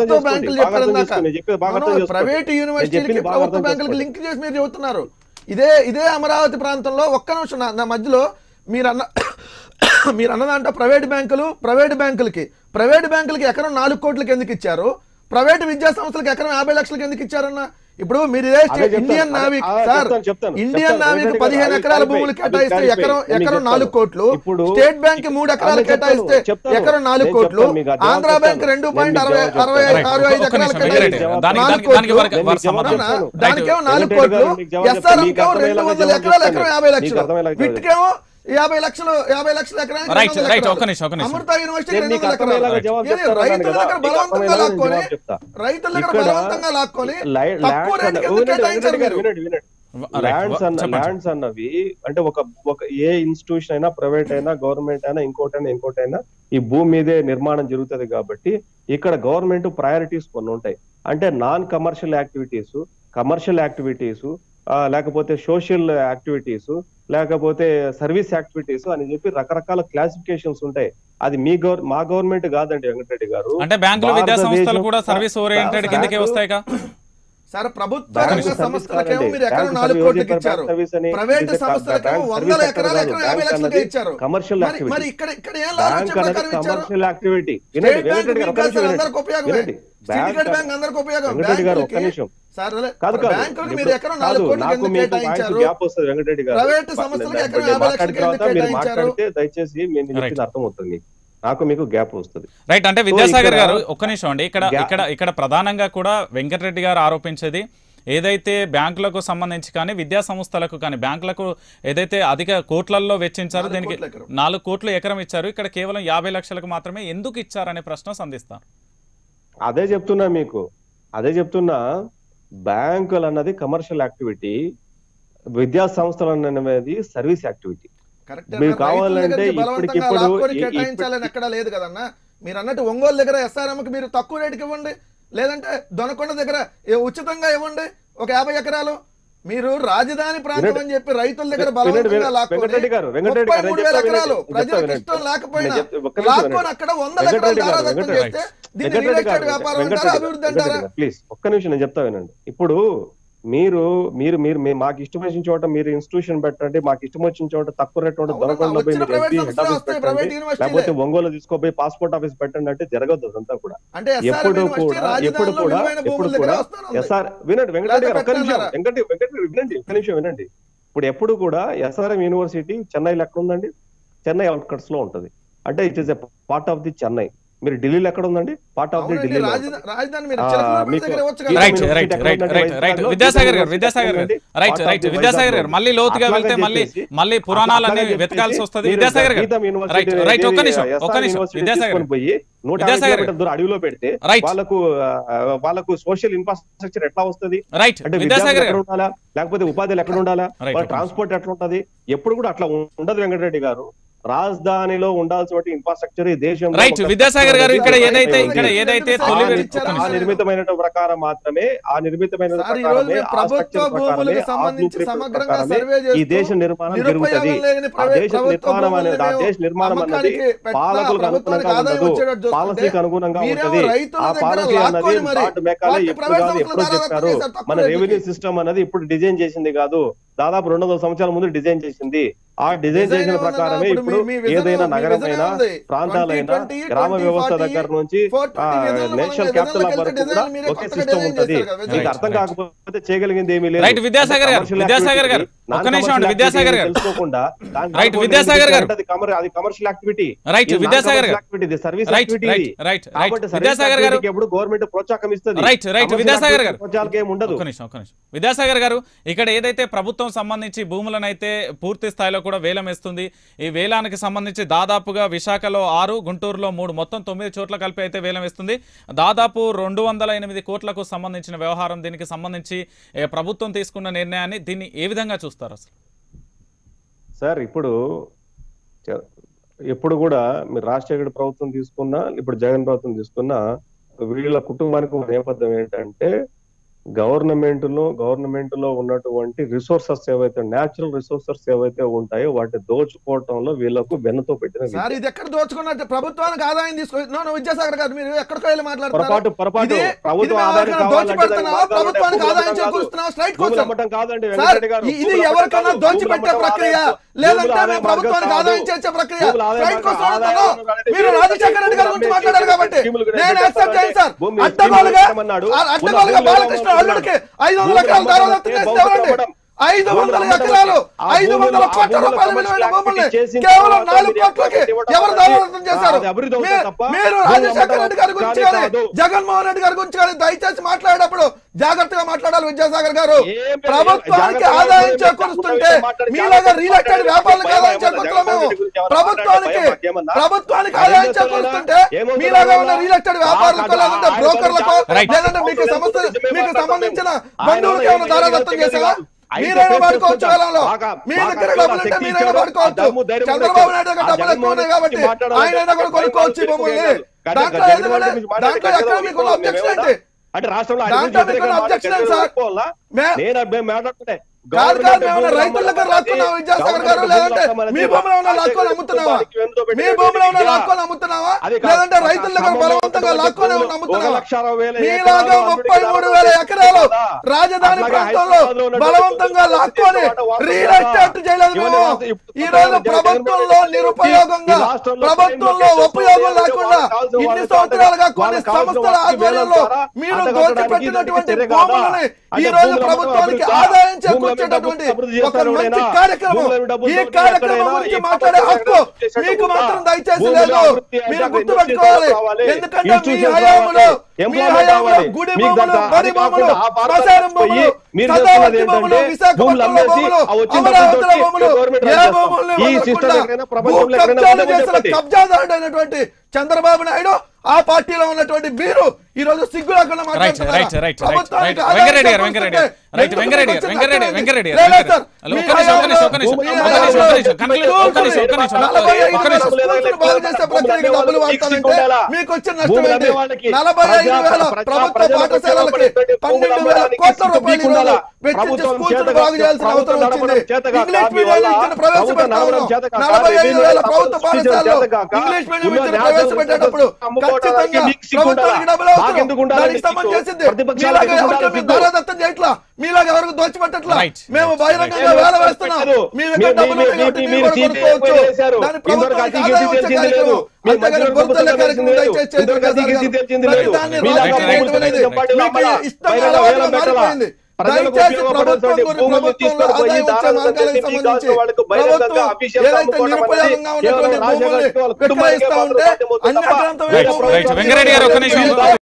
ప్రభుత్వ చేసుకోండి. బ్యాంకులు బాగా చెప్పారు అర్థం ఇందాక. చేసుకోండి. నేను చెప్పేది బాగా అవును, అర్థం చేసుకోండి. ప్రైవేట్ నేను యూనివర్సిటీలకి చెప్పింది బాగా ప్రభుత్వ అర్థం బ్యాంకులకి చేసుకోండి. లింక్ చేసి మీరు చెబుతున్నారు ఇదే ఇదే అమరావతి ప్రాంతంలో ఒక్క నిమిషం నా- నా మధ్యలో మీరు అన్న మీరు అన్నదంట ప్రైవేట్ బ్యాంకులు ప్రైవేట్ బ్యాంకులకి ప్రైవేట్ బ్యాంకులకి ఎకరం నాలుగు కోట్లకి ఎందుకు ఇచ్చారు ప్రైవేట్ విద్యా సంస్థలకు ఎకరం యాభై లక్షలకి ఎందుకు ఇచ్చారన్న ఇప్పుడు మీరు ఇదే అదే చెప్తాను. ఇండియన్ అదే- నావీ ఆ, సార్ చెప్తాను, చెప్తాను. ఇండియన్ చెప్తాను. నావీకి వెంకటరెడ్డి పదిహేను గారు, ఎకరాల అది భూములు clarify. కేటాయిస్తే అది ఎకరం clarify. నేను ఎకరం చెప్తాను. నాలుగు కోట్లు ఇప్పుడు స్టేట్ బ్యాంక్ మూడు ఎకరాలు నేను చెప్తాను, కేటాయిస్తే చెప్తాను. ఎకరం నాలుగు నేను కోట్లు చెప్తాను, మీకు ఆ జవాబు ఆంధ్ర బ్యాంక్ చెప్తాను. రెండు నేను పాయింట్ మీకు అరవై జవాబు అరవై చెప్తాను. అరవై ఐదు ఒక్క నిమిషం, ఎకరాలు వెంకటరెడ్డి కేటాయిస్తే గారు. దానికి- నాలుగు దానికి- దానికి కోట్లు. వరకు- వారు సమాధానం నేను చెప్తాను. చెప్తాను. దానికేమో నాలుగు వెంకటరెడ్డి కోట్లు గారు మీకు జవాబు ఎస్ఆర్ చెప్తాను. మీకు కేమో అర్థమయ్యేలాగా రెండు వందల జవాబు ఎకరాలు ఎకరం చెప్తాను. యాభై మీకు లక్షలు అర్థమయ్యేలాగా జవాబు వీటికేమో యాభై లక్షలు యాభై లక్షల ఎకరానికి రైట్, రెండు వందల రైట్, ఎకరాలు. ఒక్క నిమిషం, ఒక్క నిమిషం. అమృత యూనివర్సిటీ నేను రెండు మీకు వందల అర్థమయ్యేలాగా ఎకరాలు. జవాబు ఏది చెప్తాను రైతుల అన్నాను దగ్గర కదా. మీకు బలవంతంగా అర్థమయ్యేలాగా లాక్కొని జవాబు చెప్తా. రైతుల దగ్గర ఇక్కడ బలవంతంగా లాక్కొని లై- తక్కువ ల్యాండ్స్ రేటుకి అన్న- ఎందుకు వినండి, కేటాయించారు వినండి, మీరు? వినండి, వినండి. రైట్, ల్యాండ్స్ అన్న చెప్పండి. ల్యాండ్స్ అన్నవి అంటే ఒక ఒక ఏ ఇన్స్టిట్యూషన్ అయినా ప్రైవేట్ అయినా గవర్నమెంట్ అయినా ఇంకోటైనా ఇంకోటైనా ఈ భూమి మీదే నిర్మాణం జరుగుతుంది కాబట్టి ఇక్కడ గవర్నమెంట్ ప్రయారిటీస్ కొన్ని ఉంటాయి అంటే non commercial activities commercial activities లేకపోతే సోషల్ యాక్టివిటీస్ లేకపోతే సర్వీస్ యాక్టివిటీస్ అని చెప్పి రకరకాల క్లాసిఫికేషన్స్ ఉంటాయి అది మీ గవర్ మా గవర్నమెంట్ కాదండి వెంకటరెడ్డి గారు అంటే బ్యాంకులు విద్యా సంస్థలు భారతదేశం- కూడా సర్వీస్ ఓరియంటెడ్ కిందకే బ్యాంకు- వస్తాయిగా సార్ ప్రభుత్వ బ్యాంకు రంగ సర్వీస్ సంస్థలకేమో కాదండి. మీరు ఎకరం బ్యాంకు నాలుగు సర్వీస్ కోట్లకి చెప్పారు, ఇచ్చారు బ్యాంకు సర్వీస్ అని ప్రైవేట్ ఇది కా- సంస్థలకేమో బ్యాంకు వందల సర్వీస్ ఎకరాలు కాదు. ఎకరం యాభై బ్యాంక్ లక్షలకే అన్నది ఇచ్చారు కమర్షియల్ మరి- యాక్టివిటీ మరి ఇక్కడ ఇక్కడ ఏం లాభం బ్యాంక్ చెప్పే అనేది ప్రకారం ఇచ్చారు కమర్షియల్ యాక్టివిటీ స్టేట్ వినండి బ్యాంక్ వెంకటరెడ్డి గారు మీకు ఒక్క కాదు సార్, నిమిషం అందరికి ఉపయోగమే వినండి సిండికేట్ బ్యాంక్ అందరికి ఉపయోగం వెంకటరెడ్డి గారు ఒక్క బ్యాంకులకి- నిమిషం సార్ అదే, కాదు కాదు బ్యాంకులకు మీరు ఇప్పుడు ఎకరం కాదు నాలుగు కోట్లు నాకు ఎందుకు మీకు వాయిస్ కేటాయించారు గ్యాప్ వస్తుంది వెంకటరెడ్డి గారు ప్రైవేట్ నేను సంస్థలకు నేను ఎకరం యాభై మాట్లాడిన లక్షలకి తర్వాత ఎందుకు మీరు కేటాయించారు? మాట్లాడితే దయచేసి నేను Right. చెప్పింది అర్థమవుతుంది మీకు నాకు మీకు గ్యాప్ వస్తుంది రైట్ అంటే విద్యాసాగర్ ఇక్కడ- గారు ఒక్క నిమిషం అండి ఇక్కడ గ్యా- ఇక్కడ ఇక్కడ ప్రధానంగా కూడా వెంకటరెడ్డి గారు ఆరోపించేది ఏదైతే బ్యాంకులకు సంబంధించి కానీ విద్యా సంస్థలకు కానీ బ్యాంకులకు ఏదైతే అధిక కోట్లల్లో వెచ్చించారో నాలుగు దీనికి కోట్ల ఎకరం. నాలుగు కోట్లు ఎకరం ఇచ్చారు ఇక్కడ కేవలం యాభై లక్షలకు మాత్రమే ఎందుకు ఇచ్చారనే ప్రశ్న సంధిస్తాను అదే చెప్తున్నా మీకు అదే చెప్తున్నా బ్యాంకులు అన్నది కమర్షియల్ యాక్టివిటీ విద్యా సంస్థలు అనేది సర్వీస్ యాక్టివిటీ కరెక్ట్ మీకు అన్న, రైతుల కావాలంటే దగ్గర నుంచి ఇప్పటికిప్పుడు బలవంతంగా లాక్కొని ఈ- కేటాయించాలని ఎక్కడా లేదు కదన్నా మీరు అన్నట్టు ఒంగోలు దగ్గర ఎస్ఆర్ఎంకి మీరు తక్కువ రేటుకి ఇవ్వండి లేదంటే దొనకొండ దగ్గర ఏ ఉచితంగా ఇవ్వండి ఒక యాభై ఎకరాలు మీరు రాజధాని ప్రాంతం వినండి. అని చెప్పి రైతుల దగ్గర వినండి, బలవంతంగా వినండి. లాక్కొని వెంకటరెడ్డి గారు, వెంకటరెడ్డి ముప్పై గారు, నేను మూడు వేల చెప్తా ఎకరాలు వినండి. ప్రజలకు చెప్తా ఇష్టం వినండి. లేకపోయినా నేను చెప్తా- ఒక్క నిమిషం లాక్కొని వినండి. అక్కడ వందల ఎకరాలు వెంకటరెడ్డి గారు, దారాదత్తం వెంకటరెడ్డి చేస్తే దీన్ని వెంకటరెడ్డి రియల్ ఎస్టేట్ గారు, వ్యాపారం వెంకటరెడ్డి అంటారా గారు, అభివృద్ధి వెంకటరెడ్డి అంటారా గారు, ప్లీజ్ ఒక్క నిమిషం నేను చెప్తా వినండి ఇప్పుడు మీరు మీరు మీరు మీ- మాకు ఇష్టం వచ్చిన చోట మీరు ఇన్స్టిట్యూషన్ పెట్టండి మాకు ఇష్టం వచ్చిన చోట తక్కువ రేట్ ఉంటే అవునమ్మా, దొరకకుండా పోయి వచ్చిన మీరు ప్రైవేట్ SBI హెడ్ సంస్థలే ఆఫీస్ వస్తాయి, పెట్టండి ప్రైవేట్ యూనివర్సిటీలే. లేకపోతే ఒంగోలు తీసుకోపోయి పాస్పోర్ట్ ఆఫీస్ పెట్టండి అంటే జరగదు అదంతా కూడా అంటే SRM ఎప్పుడు యూనివర్సిటీ కూడా ఎప్పుడు రాజధానిలో కూడా విలువైన ఎప్పుడు భూముల దగ్గర కూడా వస్తానుంది. ఎస్ఆర్ వినండి వెంకటరెడ్డి గారు ఒక్క నిమిషం పెట్టన్నారా? వెంకటి వెంకటి వినండి ఒక్క నిమిషం వినండి ఇప్పుడు ఎప్పుడు కూడా ఎస్ఆర్ఎం యూనివర్సిటీ చెన్నైలో ఎక్కడ ఉందండి చెన్నై అవుట్కట్స్ లో ఉంటది అంటే it is a part of the Chennai మీరు ఢిల్లీలో ఎక్కడ ఉందండి పార్ట్ ఆఫ్ ది అవునండి, ఢిల్లీలో రాజధా- ఉంటది. రాజధాని మీరు ఆ, చిలకలూరిపేట మీకు- దగ్గర ఇవ్వచ్చు గీతం కదా. రైట్ యూనివర్సిటీ రైట్ ఎక్కడ రైట్ ఉందండి? రైట్ రైట్ వైజాగ్లో? Vidyasagar garu GITAM Vidyasagar garu university right part of right the Vidyasagar garu వైజాగ్లో మళ్ళీ లోతుగా అట్లాగే వెళ్తే మళ్ళీ చెప్పేసి- మళ్ళీ అట్లా- పురాణాలన్నీ అట్లాగే వెతకాల్సి చెప్పేసి వస్తుంది మీరు విద్యాసాగర్ గారు గీతం యూనివర్సిటీ రైట్ రైట్ ఒక్క నిమిషం ఎస్ఆర్ ఒక్క నిమిషం యూనివర్సిటీ విద్యాసాగర్ తీసుకొని పోయి నూట యాభై విద్యాసాగర్ కిలోమీటర్ల దూరం అడవిలో పెడితే రైట్ వాళ్ళకు ఆ, వాళ్ళకు సోషల్ ఇన్ఫ్రాస్ట్రక్చర్ ఎట్లా వస్తది రైట్ అంటే విద్యాసాగర్ విద్యార్థులు ఎక్కడ గారు ఉండాలా లేకపోతే ఉపాధ్యాయులు ఎక్కడ ఉండాలా Right, వాళ్ళ okay. ట్రాన్స్పోర్ట్ ఎట్లా ఉంటది ఎప్పుడు కూడా అట్లా ఉండదు వెంకటరెడ్డి గారు రాజధానిలో ఉండాల్సిన ఇన్ఫ్రాస్ట్రక్చర్ ఈ దేశం రైట్ విద్యాసాగర్ గారు ఇక్కడ ఏదైతే ఇక్కడ ఏదైతే ఆ తొలి నిర్- ఇచ్చారు. ఆ నిర్మితమైన ప్రకారం మాత్రమే ఆ నిర్మితమైన సార్, ఈ రోజు ప్రకారమే మీరు ఆ ప్రభుత్వ స్ట్రక్చర్ ప్రకారమే భూములకు ఆ సంబంధించి blueprint సమగ్రంగా ప్రకారమే సర్వే ఈ చేస్తూ దేశ నిర్మాణం నిరుపయోగం జరుగుతుంది లేని ఆ ప్రైవేట్ దేశ ప్రభుత్వ నిర్మాణం అనేది ఆ భూముల్ని దేశ నిర్మాణం అన్నది అమ్మకానికి పెట్టినా పాలకులకు ప్రభుత్వానికి అనుగుణంగా ఆదాయం ఉండదు వచ్చేటట్టు చూస్తుంటే పాలసీకి అనుగుణంగా మీరేమో ఉంటది రైతుల ఆ దగ్గర పాలసీ అన్నది లాక్కొని మరి డాట్ మెకాలే వాటిని ఎప్పుడు ప్రైవేట్ కాదు సంస్థలు ఎప్పుడు దారాదత్తం చెప్పారు చేశారు, తక్కువ మన రేటుకి. రెవెన్యూ సిస్టమ్ అనేది ఇప్పుడు డిజైన్ చేసింది కాదు దాదాపు రెండు వందల సంవత్సరాల ముందు డిజైన్ చేసింది ఆ డిజైన్ Design చేసిన ఏమన్నా? ప్రకారమే ఇప్పుడు ఇప్పుడు మీ- మీ vision- ఏదైనా మీ నగరమైనా vision ఏముంది? ప్రాంతాలైనా 20, గ్రామ 20, వ్యవస్థ 40, దగ్గర నుంచి 40 vision లో నేషనల్ మనం క్యాపిటల్ vision వరకు లోకి కూడా వెళ్తే design ఒకే మీరే సిస్టమ్ కొత్తగా ఉంటది design చేశారు కదా, మీకు Right, అర్థం right. కాకపోతే చేయగలిగింది ఏమీ లేదు Right, విద్యాసాగర్ గారు, Commercial విద్యాసాగర్ గారు, activity, ఒక్క నిమిషం non-commercial విద్యాసాగర్ గారు. activity తెలుసుకోకుండా దాని Right, దాంట్లో విద్యాసాగర్ గారు. అది కమర్- అది commercial activity right Vidyasagar garu service right activity right right right కాబట్టి service విద్యాసాగర్ గారు activity కి ఎప్పుడు గవర్నమెంట్ ప్రోత్సాహం ఇస్తుంది రైట్ రైట్ విద్యాసాగర్ గారు ప్రోత్సాహాలకు ఏమి ఉండదు ఒక్క నిమిషం ఒక్క నిమిషం విద్యాసాగర్ గారు ఇక్కడ ఏదైతే ప్రభుత్వం సంబంధించి భూములను అయితే పూర్తి స్థాయిలో కూడా వేలం వేస్తుంది ఈ వేలానికి సంబంధించి దాదాపుగా విశాఖలో ఆరు గుంటూరులో మూడు మొత్తం తొమ్మిది చోట్ల కలిపి అయితే వేలం వేస్తుంది దాదాపు రెండు వందల ఎనిమిది కోట్లకు సంబంధించిన వ్యవహారం దీనికి సంబంధించి ఏ, ప్రభుత్వం తీసుకున్న నిర్ణయాన్ని దీన్ని ఏ విధంగా చూస్తారు అసలు సార్ ఇప్పుడు చ- ఎప్పుడు కూడా మీరు రాజశేఖర ప్రభుత్వం తీసుకున్నా ఇప్పుడు జగన్ ప్రభుత్వం తీసుకున్నా వీళ్ళ కుటుంబానికి ఒక నేపథ్యం ఏంటంటే గవర్నమెంట్ లో గవర్నమెంట్ లో ఉన్నటువంటి రిసోర్సెస్ ఏవైతే నేచురల్ రిసోర్సెస్ ఏవైతే ఉంటాయో వాటిని దోచుకోవటంలో వీళ్ళకు వెన్నతో పెట్టిన విద్య. సార్ ఇది ఎక్కడ దోచుకున్నట్టు ప్రభుత్వానికి ఆదాయం తీసుకొని నో, నో, విద్యాసాగర్ గారు మీరు ఎక్కడికో వెళ్ళి మాట్లాడుతున్నారు పొరపాటు పొరపాటు ఇది- ప్రభుత్వం ఇది మేము ఆదాయం ఎవరికైనా కావాలంటే దోచిపెడుతున్నావా? దానికి మార్గాలు ప్రభుత్వానికి ఉంటాయి. ఆదాయం భూములు అమ్మటం చేకూరుస్తున్నావా? స్ట్రైట్ భూములు క్వశ్చన్. అమ్మటం కాదండి సార్ వెంకటరెడ్డి గారు. ఇది భూములు ఎవరికైనా అమ్మటం కాదు. దోచిపెట్టే భూములు ప్రక్రియ అమ్మటం లేదంటే భూములు మేము ఆదాయం ప్రభుత్వానికి కాదు. ఆదాయం చేసే ప్రక్రియ భూములు ఆదాయం స్ట్రైట్ కాదు. క్వశ్చన్ ఆదాయం అడుగుతున్నాను. కాదు. మీరు రాజశేఖర రెడ్డి గారి గురించి మాట్లాడారు కాబట్టి భూములు గురించి నేను యాక్సెప్ట్ చేయను సార్ భూమి అడ్డగోలుగా ఇస్తామన్నాడు. ఆ అడ్డగోలుగా భూములు బాలకృష్ణ అమ్మటం అల్లుడికి ఐదు వందల ఎకరాలు దారాదత్తం చేస్తే ఎవరండి ఐదు వందల ఎకరాలు ఐదు వందల కోట్ల రూపాయల విలువైన భూముల్ని కేవలం నాలుగు కోట్లకి ఎవరు దారాదత్తం చేశారు మీ- మీరు రాజశేఖర రెడ్డి గారి గురించి కానీ జగన్మోహన్ రెడ్డి గారి గురించి కానీ దయచేసి మాట్లాడేటప్పుడు జాగ్రత్తగా మాట్లాడాలి విద్యాసాగర్ గారు ఏం లేదు. ప్రభుత్వానికి జాగ్రత్తగా ఆదాయం మాట్లాడి చేకూరుస్తుంటే మాట్లాడి మీలాగా చాలా రియల్ ఎస్టేట్ వ్యాపారులకు ఆదాయం చేకూరుతున్నాం మేము ప్రభుత్వానికి ప్రభుత్వానికి ఆదాయం చేకూరుస్తుంటే మీలాగా ఉన్న రియల్ ఎస్టేట్ వ్యాపారులకు లేదంటే బ్రోకర్లకు Right. లేదంటే మీకు సంస్థ మీకు సంబంధించిన బంధువులకు ఏమైనా దారాదత్తం చేసావా మీరైనా వాడుకోవచ్చు కాలంలో మీ దగ్గర డబ్బులు ఉంటే మీరైనా వాడుకోవచ్చు చంద్రబాబు నాయుడు దగ్గర డబ్బులు ఎక్కువ ఉన్నాయి కాబట్టి ఆయన కూడా కొనుక్కోవచ్చు ఈ భూముల్ని దాంట్లో ఏది కూడా దాంట్లో ఎక్కడ మీకు అబ్జెక్షన్ ఏంటి అంటే రాష్ట్రంలో దాంట్లో మీకు objection ఏంటి సార్? మే- నేను మేము మాట్లాడుతుంటే కాదు కాదు మేము ఏమైనా రైతుల దగ్గర లాక్కున్నావా విద్యాసాగర్ గారు లేదంటే మీ భూమిలో ఉన్న లాక్కొని అమ్ముతున్నావా మీ భూమిలో ఉన్న లాక్కొని అమ్ముతున్నావా లేదంటే రైతుల దగ్గర బలవంతంగా లాక్కొని ఏమైనా అమ్ముతున్నావా మీలాగా ముప్పై మూడు వేల ఎకరాలు రాజధాని ప్రాంతంలో బలవంతంగా లాక్కొని రియల్ ఎస్టేట్ చేయలేదు మేము ఈ రోజు ప్రభుత్వంలో నిరుపయోగంగా ప్రభుత్వంలో ఉపయోగం లేకుండా ఇన్ని సంవత్సరాలుగా కొన్ని సంస్థల ఆధ్వర్యంలో మీరు దోచిపెట్టినటువంటి భూములని ఈ రోజు ప్రభుత్వానికి ఆదాయం చేకూర్చేటటువంటి ఒక మంచి కార్యక్రమం ఈ కార్యక్రమం గురించి మాట్లాడే హక్కు మీకు మాత్రం దయచేసి లేదు మీరు గుర్తుపెట్టుకోవాలి ఎందుకంటే మీ హయాంలో మీ హయాంలో గుడి భూములు బడి భూములు శ్మశానం భూములు సదావర్తి భూములు విశాఖపట్నంలో భూములు అమరావతిలో భూములు ఏ భూములు కబ్జాలు చేసిన కబ్జాదారుడు అయినటువంటి చంద్రబాబు నాయుడు ఆ పార్టీలో ఉన్నటువంటి మీరు ఈ రోజు సిగ్గు లేకుండా రైట్ మాట్లాడుతున్నారా? రైట్ రైట్ రైట్ ప్రభుత్వానికి రైట్ ఆదాయం వెంకరెడ్డి గారు వెంకరెడ్డి గారు చేకూరుస్తుంటే రైట్ ఎందుకు వెంకరెడ్డి మీకు గారు వచ్చిన వెంకరెడ్డి తక్కువ వెంకరెడ్డి లేదు గారు సార్. హలో, మీ ఒక్క నిమిషం ఒక్క నిమిషం ఒక్క నిమిషం మీ ఒక్క నిమిషం ఒక్క నిమిషం కంక్లూడ్ ఒక్క నిమిషం ఒక్క నిమిషం నలభై ఐదు ఒక్క వేల నిమిషం స్కూల్స్ని బాగు చేసే ప్రక్రియకి డబ్బులు వాడతానంటే మీకు వచ్చిన నష్టం ఏంటి నలభై ఐదు వేల ప్రభుత్వ పాఠశాలలకి పన్నెండు వేల కోట్ల రూపాయలు ఈ రోజు వెచ్చించి స్కూల్స్ బాగు చేయాల్సిన అవసరం వచ్చింది ఇంగ్లీష్ మీడియం విద్యను ప్రవేశపెడతా ఉన్నాం నలభై ఐదు వేల ప్రభుత్వ పాఠశాలలో ఇంగ్లీష్ మీడియం విద్యను ప్రవేశపెట్టేటప్పుడు ఖచ్చితంగా ప్రభుత్వానికి డబ్బులు అవసరం దానికి సంబంధం చేసింది మీలాగా ఎవరికి మీరు దారాదత్తం చేయట్లా మీలాగా ఎవరికి దోచిపెట్టట్లా Right. మేము బహిరంగంగా వేల వేస్తున్నాం మీ దగ్గర డబ్బులు ఉన్నాయి కాబట్టి మీరు కూడా కొనుక్కోవచ్చు దాని ప్రభుత్వానికి ఆదాయం వచ్చే కార్యక్రమం అంతేగాని గొంతుల కార్యక్రమం దయచేసి చేయదు ప్రతిదాన్ని రాజకీయం చేయడం అనేది మీకు ఇష్టం అలవాటుగా మారిపోయింది దయచేసి ప్రభుత్వం గురి ప్రభుత్వంలో ఆదాయం వచ్చే మార్గాలకు సంబంధించి ప్రభుత్వం ఏదైతే నిరుపయోగంగా ఉన్నటువంటి భూముల్ని విక్రయిస్తా ఉంటే అన్యాక్రాంతమైన రైట్ రైట్ వెంకరెడ్డి గారు ఒక్క నిమిషం